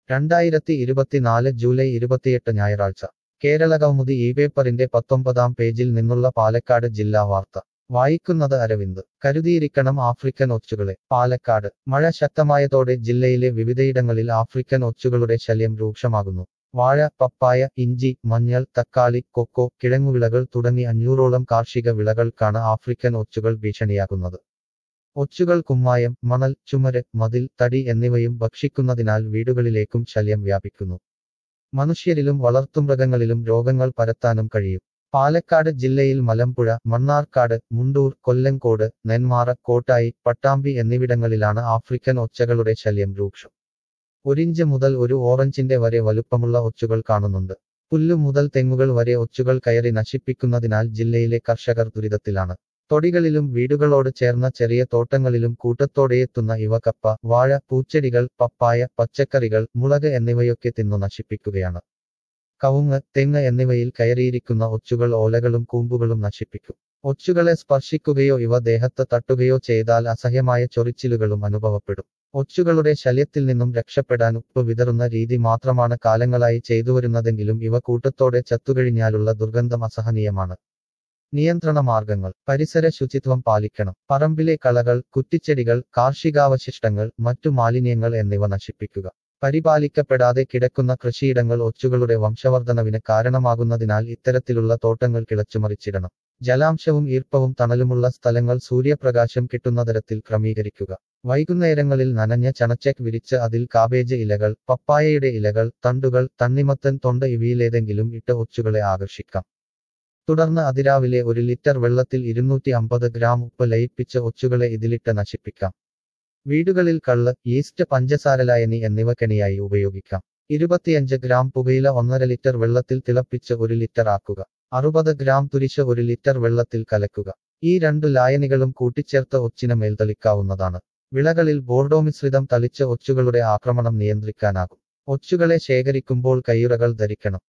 രണ്ടായിരത്തി ഇരുപത്തിനാല് ജൂലൈ ഇരുപത്തിയെട്ട് ഞായറാഴ്ച കേരള കൗമുദി ഈ പേപ്പറിന്റെ പത്തൊമ്പതാം പേജിൽ നിന്നുള്ള പാലക്കാട് ജില്ലാ വാർത്ത വായിക്കുന്നത് അരവിന്ദ് കരുതിയിരിക്കണം ആഫ്രിക്കൻ ഒച്ചുകളെ പാലക്കാട് മഴ ശക്തമായതോടെ ജില്ലയിലെ വിവിധയിടങ്ങളിൽ ആഫ്രിക്കൻ ഒച്ചുകളുടെ ശല്യം രൂക്ഷമാകുന്നു വാഴ പപ്പായ ഇഞ്ചി മഞ്ഞൾ തക്കാളി കൊക്കോ കിഴങ്ങുവിളകൾ തുടങ്ങി അഞ്ഞൂറോളം കാർഷിക വിളകൾക്കാണ് ആഫ്രിക്കൻ ഒച്ചുകൾ ഭീഷണിയാകുന്നത് ഒച്ചുകൾ കുമ്മായം മണൽ ചുമര് മതിൽ തടി എന്നിവയും ഭക്ഷിക്കുന്നതിനാൽ വീടുകളിലേക്കും ശല്യം വ്യാപിക്കുന്നു മനുഷ്യരിലും വളർത്തുമൃഗങ്ങളിലും രോഗങ്ങൾ പരത്താനും കഴിയും പാലക്കാട് ജില്ലയിൽ മലമ്പുഴ മണ്ണാർക്കാട് മുണ്ടൂർ കൊല്ലങ്കോട് നെന്മാറ കോട്ടായി പട്ടാമ്പി എന്നിവിടങ്ങളിലാണ് ആഫ്രിക്കൻ ഒച്ചകളുടെ ശല്യം രൂക്ഷം ഒരിഞ്ച് മുതൽ ഒരു ഓറഞ്ചിന്റെ വരെ വലുപ്പമുള്ള ഒച്ചുകൾ കാണുന്നുണ്ട് പുല്ലു മുതൽ തെങ്ങുകൾ വരെ ഒച്ചുകൾ കയറി നശിപ്പിക്കുന്നതിനാൽ ജില്ലയിലെ കർഷകർ ദുരിതത്തിലാണ് തൊടികളിലും വീടുകളോട് ചേർന്ന ചെറിയ തോട്ടങ്ങളിലും കൂട്ടത്തോടെയെത്തുന്ന ഇവ കപ്പ വാഴ പൂച്ചെടികൾ പപ്പായ പച്ചക്കറികൾ മുളക് എന്നിവയൊക്കെ തിന്നു നശിപ്പിക്കുകയാണ് കവുങ്ങ് തെങ്ങ് എന്നിവയിൽ കയറിയിരിക്കുന്ന ഒച്ചുകൾ ഓലകളും കൂമ്പുകളും നശിപ്പിക്കും ഒച്ചുകളെ സ്പർശിക്കുകയോ ഇവ ദേഹത്ത് തട്ടുകയോ ചെയ്താൽ അസഹ്യമായ ചൊറിച്ചിലുകളും അനുഭവപ്പെടും ഒച്ചുകളുടെ ശല്യത്തിൽ നിന്നും രക്ഷപ്പെടാൻ ഉപ്പ് വിതറുന്ന രീതി മാത്രമാണ് കാലങ്ങളായി ചെയ്തുവരുന്നതെങ്കിലും ഇവ കൂട്ടത്തോടെ ചത്തുകഴിഞ്ഞാലുള്ള ദുർഗന്ധം അസഹനീയമാണ് നിയന്ത്രണ മാർഗങ്ങൾ പരിസര ശുചിത്വം പാലിക്കണം പറമ്പിലെ കളകൾ കുറ്റിച്ചെടികൾ കാർഷികാവശിഷ്ടങ്ങൾ മറ്റു മാലിന്യങ്ങൾ എന്നിവ നശിപ്പിക്കുക പരിപാലിക്കപ്പെടാതെ കിടക്കുന്ന കൃഷിയിടങ്ങൾ ഒച്ചുകളുടെ വംശവർധനവിന് കാരണമാകുന്നതിനാൽ ഇത്തരത്തിലുള്ള തോട്ടങ്ങൾ കിളച്ചുമറിച്ചിടണം ജലാംശവും ഈർപ്പവും തണലുമുള്ള സ്ഥലങ്ങൾ സൂര്യപ്രകാശം കിട്ടുന്ന തരത്തിൽ ക്രമീകരിക്കുക വൈകുന്നേരങ്ങളിൽ നനഞ്ഞ ചണച്ചെക്ക് വിരിച്ച് അതിൽ കാബേജ് ഇലകൾ പപ്പായയുടെ ഇലകൾ തണ്ടുകൾ തണ്ണിമത്തൻ തൊണ്ട് ഇവയിലേതെങ്കിലും ഇട്ട് ഒച്ചുകളെ ആകർഷിക്കാം തുടർന്ന് അതിരാവിലെ ഒരു ലിറ്റർ വെള്ളത്തിൽ ഇരുന്നൂറ്റി അമ്പത് ഗ്രാം ഉപ്പ് ലയിപ്പിച്ച് ഒച്ചുകളെ ഇതിലിട്ട് നശിപ്പിക്കാം വീടുകളിൽ കള്ള് ഈസ്റ്റ് പഞ്ചസാര ലായനി എന്നിവ കെണിയായി ഉപയോഗിക്കാം ഇരുപത്തിയഞ്ച് ഗ്രാം പുകയില ഒന്നര ലിറ്റർ വെള്ളത്തിൽ തിളപ്പിച്ച് ഒരു ലിറ്റർ ആക്കുക അറുപത് ഗ്രാം തുരിശ് ഒരു ലിറ്റർ വെള്ളത്തിൽ കലക്കുക ഈ രണ്ടു ലായനികളും കൂട്ടിച്ചേർത്ത് ഒച്ചിന് മേൽ തളിക്കാവുന്നതാണ് വിളകളിൽ ബോർഡോ മിശ്രിതം തളിച്ച് ഒച്ചുകളുടെ ആക്രമണം നിയന്ത്രിക്കാനാകും ഒച്ചുകളെ ശേഖരിക്കുമ്പോൾ കയ്യുറകൾ ധരിക്കണം